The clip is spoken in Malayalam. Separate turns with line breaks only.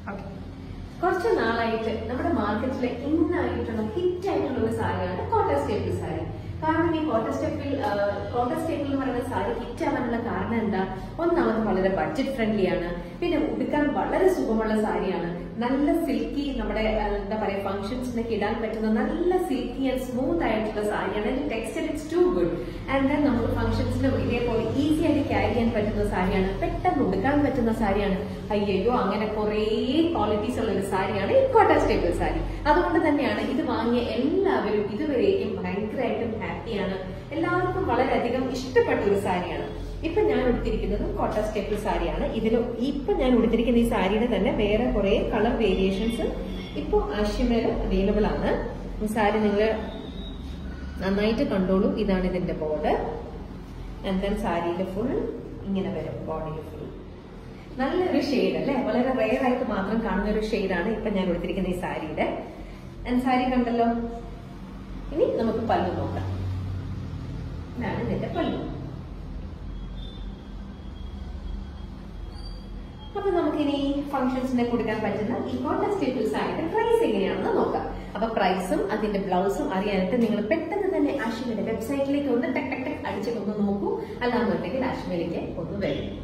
ഓക്കെ കുറച്ച് നാളായിട്ട് നമ്മുടെ മാർക്കറ്റിലെ ഇന്നായിട്ടുള്ള ഹിറ്റ് ആയിട്ടുള്ള ഒരു സാരിയാണ് കോട്ടൺ സ്റ്റേപ്പിൾ സാരി കാരണം ഈ കോട്ടൺ സ്റ്റേപ്പിൾ കോട്ടൺ സ്റ്റേപ്പിൾ എന്ന് പറയുന്ന സാരി ഹിറ്റ് ആവാനുള്ള കാരണം എന്താ ഒന്നാമത് വളരെ ബഡ്ജറ്റ് ഫ്രണ്ട്ലി ആണ് പിന്നെ ഉടുക്കാൻ വളരെ സുഖമുള്ള സാരിയാണ് നല്ല സിൽക്കി നമ്മുടെ ആ, എന്താ പറയാ ഫംഗ്ഷൻസിനൊക്കെ ഇടാൻ പറ്റുന്ന നല്ല സിൽക്കി ആൻഡ് സ്മൂത്ത് ആയിട്ടുള്ള സാരിയാണ് അതിന്റെ textile it's too good and then നമുക്ക് ഫംഗ്ഷൻസിനും ഇതേപോലെ ഈസി ആയിട്ട് ക്യാരി ചെയ്യാൻ പറ്റുന്ന സാരിയാണ് പെട്ടെന്ന് ഉടുക്കാൻ പറ്റുന്ന സാരിയാണ് അയ്യോ അങ്ങനെ കുറേ ക്വാളിറ്റീസ് ഉള്ള ഒരു സാരിയാണ് ഈ കോട്ടൺ സ്റ്റേബിൾ സാരി അതുകൊണ്ട് തന്നെയാണ് ഇത് വാങ്ങിയ എല്ലാവരും ഇതുവരേക്കും ഭയങ്കരമായിട്ടും ഹാപ്പിയാണ് എല്ലാവർക്കും വളരെയധികം ഇഷ്ടപ്പെട്ട ഒരു സാരിയാണ് ഇപ്പൊ ഞാൻ ഉടുത്തിരിക്കുന്നത് കോട്ടൺ സ്റ്റേപ്പിൾ സാരിയാണ് ഇതിൽ ഇപ്പൊ ഞാൻ ഉടുത്തിരിക്കുന്ന ഈ സാരിയുടെ തന്നെ വേറെ കുറെ കളർ വേരിയേഷൻസ് ഇപ്പോൾ ആശ്യമേല അവൈലബിൾ ആണ് ഈ സാരി നിങ്ങൾ നന്നായിട്ട് കണ്ടോളൂ ഇതാണ് ഇതിന്റെ ബോർഡർ ആൻഡ് ദെൻ സാരിയിൽ ഫുൾ ഇങ്ങനെ വരും ബോഡിയിൽ ഫുൾ നല്ലൊരു ഷെയ്ഡ് അല്ലെ വളരെ റെയർ ആയിട്ട് മാത്രം കാണുന്ന ഒരു ഷെയ്ഡാണ് ഇപ്പൊ ഞാൻ കൊടുത്തിരിക്കുന്ന ഈ സാരിയുടെ ആൻഡ് സാരി കണ്ടല്ലോ ഇനി നമുക്ക് പല്ലു നോക്കാം ഇതാണ് ഇതിന്റെ പല്ലു അപ്പൊ നമുക്കിനി ഫംഗ്ഷൻസിനെ കൊടുക്കാൻ പറ്റുന്ന ഈ കോട്ടൺ സ്റ്റേപ്പിൾ സാരിയുടെ പ്രൈസ് എങ്ങനെയാണെന്ന് നോക്കാം അപ്പൊ പ്രൈസും അതിന്റെ ബ്ലൗസും അറിയാനായിട്ട് നിങ്ങൾ പെട്ടെന്ന് തന്നെ ആഷിമിന്റെ വെബ്സൈറ്റിലേക്ക് ഒന്ന് ടെക് ടെക് ടെക് അടിച്ചിട്ടൊന്ന് നോക്കൂ അല്ലാന്നുണ്ടെങ്കിൽ ആഷിമിലേക്ക് ഒന്ന് വരും